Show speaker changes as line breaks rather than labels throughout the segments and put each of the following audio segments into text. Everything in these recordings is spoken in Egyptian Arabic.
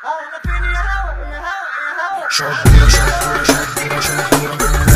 شطورة شطورة شطورة شطورة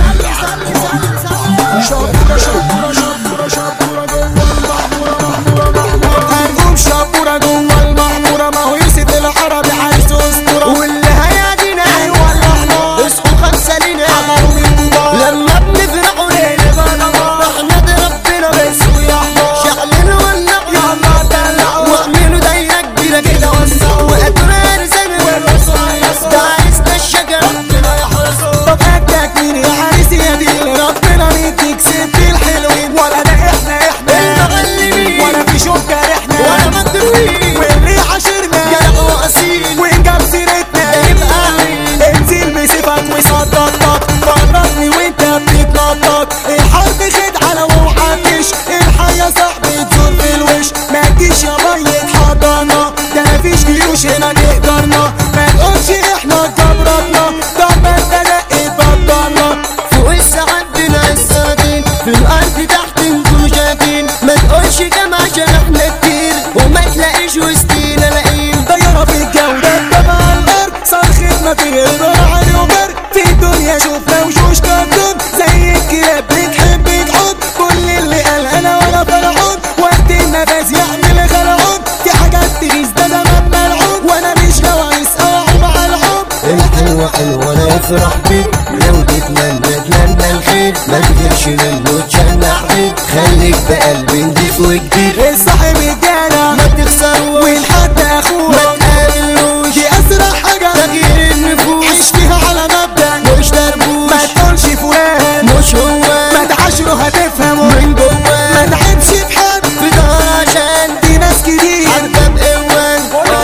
شطورة شطورة شطورة شطورة جوه المعمورة معمورة معمورة هنقوم شطورة جوه المعمورة ما هو يوسف العربي عايز اسطورة
واللي هيعدينا
ايوه الاحمر
اصحوا خمسة لينا
حضروا من كبار
لما بنفرحوا لينا احنا ربنا بس
ويا حمار
شعلنا ولعوا
يلا دلعوا
واعملوا دايرة كبيرة كده وسعوا وقدروا رزقنا ده عايزنا الشجر
ربنا يحرسه طب اكلك مين يا عريس يا دين ربنا مديك ست الحلوين ولا ده احنا احنا
المغلبين
ولا في شوك جارحنا
ولا مضروبين
واللي عاشرنا
جدع واصيل
وإن جاب سيرتنا
يبقى عين.
انزل بصفك وصدقك فرجني وانت بتتنطط الحرب خدعة لو محدش الحياة صاحبي تزور في الوش ما تجيش يا مية حضنا ده مفيش جيوش هنا تقدرنا ما تقولش احنا جبرتنا طب ما انت دقت بطلنا
فوق عندنا السنتين في الارض تحت انتم شايفين ما تقولش كام عشان احنا كتير وما تلاقيش وسطينا لاقيين
طيارة في الجو ده تبع الأرض صرخة ما في غير عالي وبرد في الدنيا شفنا وشوش كرتون زي الكلاب بتحب تحط كل اللي قال أنا ولا فرعون وقت النفس يعمل غلعون في حاجات تغيظ ده زمان ملعون وأنا مش جوايز أقع مع الحب
الحلوة حلوة انا افرح بيك لو تتمنى اتمنى الخير ما تغيرش منه تشنع بيك خليك بقلبي نضيف وكبير
الصاحب الجدع
ما تخسروش
والحد
ما
أخوه
تقابلوش
دي أسرع حاجة
تغيير النفوس
عيش فيها على مبدأ
مش دربوش
ما تقولش فلان
مش هو
ما تعاشره هتفهمه
من
ما
جواه
تعبش في حد
في ظهر عشان
دي ناس كتير
عارفة بقوان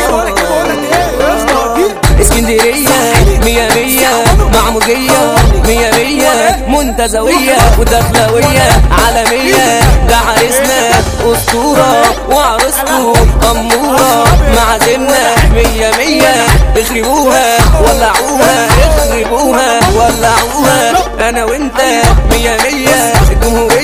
اسكندرية مية مية معمودية مية مية منتزوية ودخلوية عالمية ده عريسنا أسطورة وعروسته أمورة معازمنا مية مية اخربوها ولعوها اخربوها ولعوها أنا وأنت مية مية الجمهورية